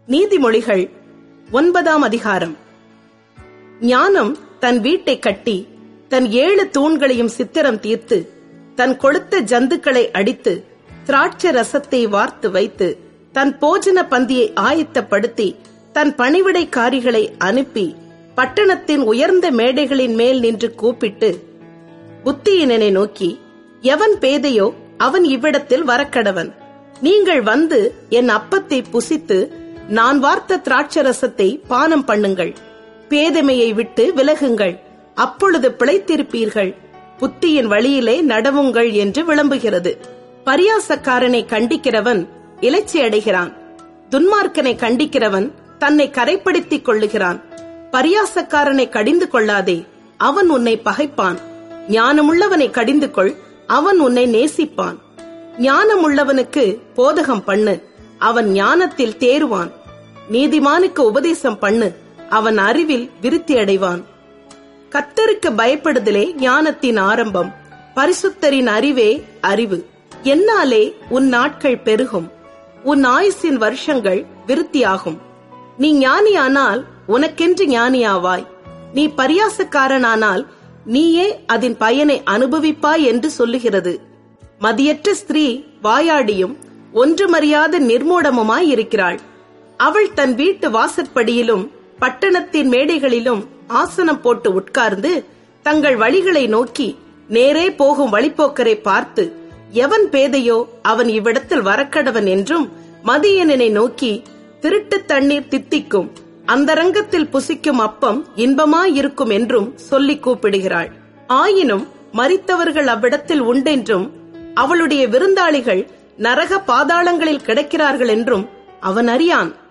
நீதிமொழிகள் ஒன்பதாம் அதிகாரம் ஞானம் தன் வீட்டை கட்டி தன் ஏழு தூண்களையும் சித்திரம் தீர்த்து தன் கொளுத்த ஜந்துக்களை அடித்து திராட்சை ரசத்தை வார்த்து வைத்து தன் போஜன பந்தியை ஆயத்தப்படுத்தி தன் பணிவிடைக்காரிகளை அனுப்பி பட்டணத்தின் உயர்ந்த மேடைகளின் மேல் நின்று கூப்பிட்டு புத்தியினனை நோக்கி எவன் பேதையோ அவன் இவ்விடத்தில் வரக்கடவன் நீங்கள் வந்து என் அப்பத்தை புசித்து நான் வார்த்த திராட்சரசத்தை பானம் பண்ணுங்கள் பேதமையை விட்டு விலகுங்கள் அப்பொழுது பிழைத்திருப்பீர்கள் புத்தியின் வழியிலே நடவுங்கள் என்று விளம்புகிறது பரியாசக்காரனை கண்டிக்கிறவன் இலைச்சி அடைகிறான் துன்மார்க்கனை கண்டிக்கிறவன் தன்னை கரைப்படுத்திக் கொள்ளுகிறான் பரியாசக்காரனை கடிந்து கொள்ளாதே அவன் உன்னை பகைப்பான் ஞானமுள்ளவனை கடிந்து கொள் அவன் உன்னை நேசிப்பான் ஞானமுள்ளவனுக்கு போதகம் பண்ணு அவன் ஞானத்தில் தேறுவான் நீதிமானுக்கு உபதேசம் பண்ணு அவன் அறிவில் விருத்தி அடைவான் கத்தருக்கு பயப்படுதலே ஞானத்தின் ஆரம்பம் பரிசுத்தரின் அறிவே அறிவு என்னாலே உன் நாட்கள் பெருகும் உன் ஆயுசின் வருஷங்கள் விருத்தியாகும் நீ ஞானியானால் உனக்கென்று ஞானியாவாய் நீ பரியாசக்காரனானால் நீயே அதன் பயனை அனுபவிப்பாய் என்று சொல்லுகிறது மதியற்ற ஸ்திரீ வாயாடியும் ஒன்றுமறியாத நிர்மூடமுமாய் இருக்கிறாள் அவள் தன் வீட்டு வாசற்படியிலும் பட்டணத்தின் மேடைகளிலும் ஆசனம் போட்டு உட்கார்ந்து தங்கள் வழிகளை நோக்கி நேரே போகும் வழிப்போக்கரை பார்த்து எவன் பேதையோ அவன் இவ்விடத்தில் வரக்கடவன் என்றும் மதியனனை நோக்கி திருட்டு தண்ணீர் தித்திக்கும் அந்தரங்கத்தில் புசிக்கும் அப்பம் இன்பமாயிருக்கும் என்றும் சொல்லி கூப்பிடுகிறாள் ஆயினும் மரித்தவர்கள் அவ்விடத்தில் உண்டென்றும் அவளுடைய விருந்தாளிகள் நரக பாதாளங்களில் கிடக்கிறார்கள் என்றும் அவன் அறியான்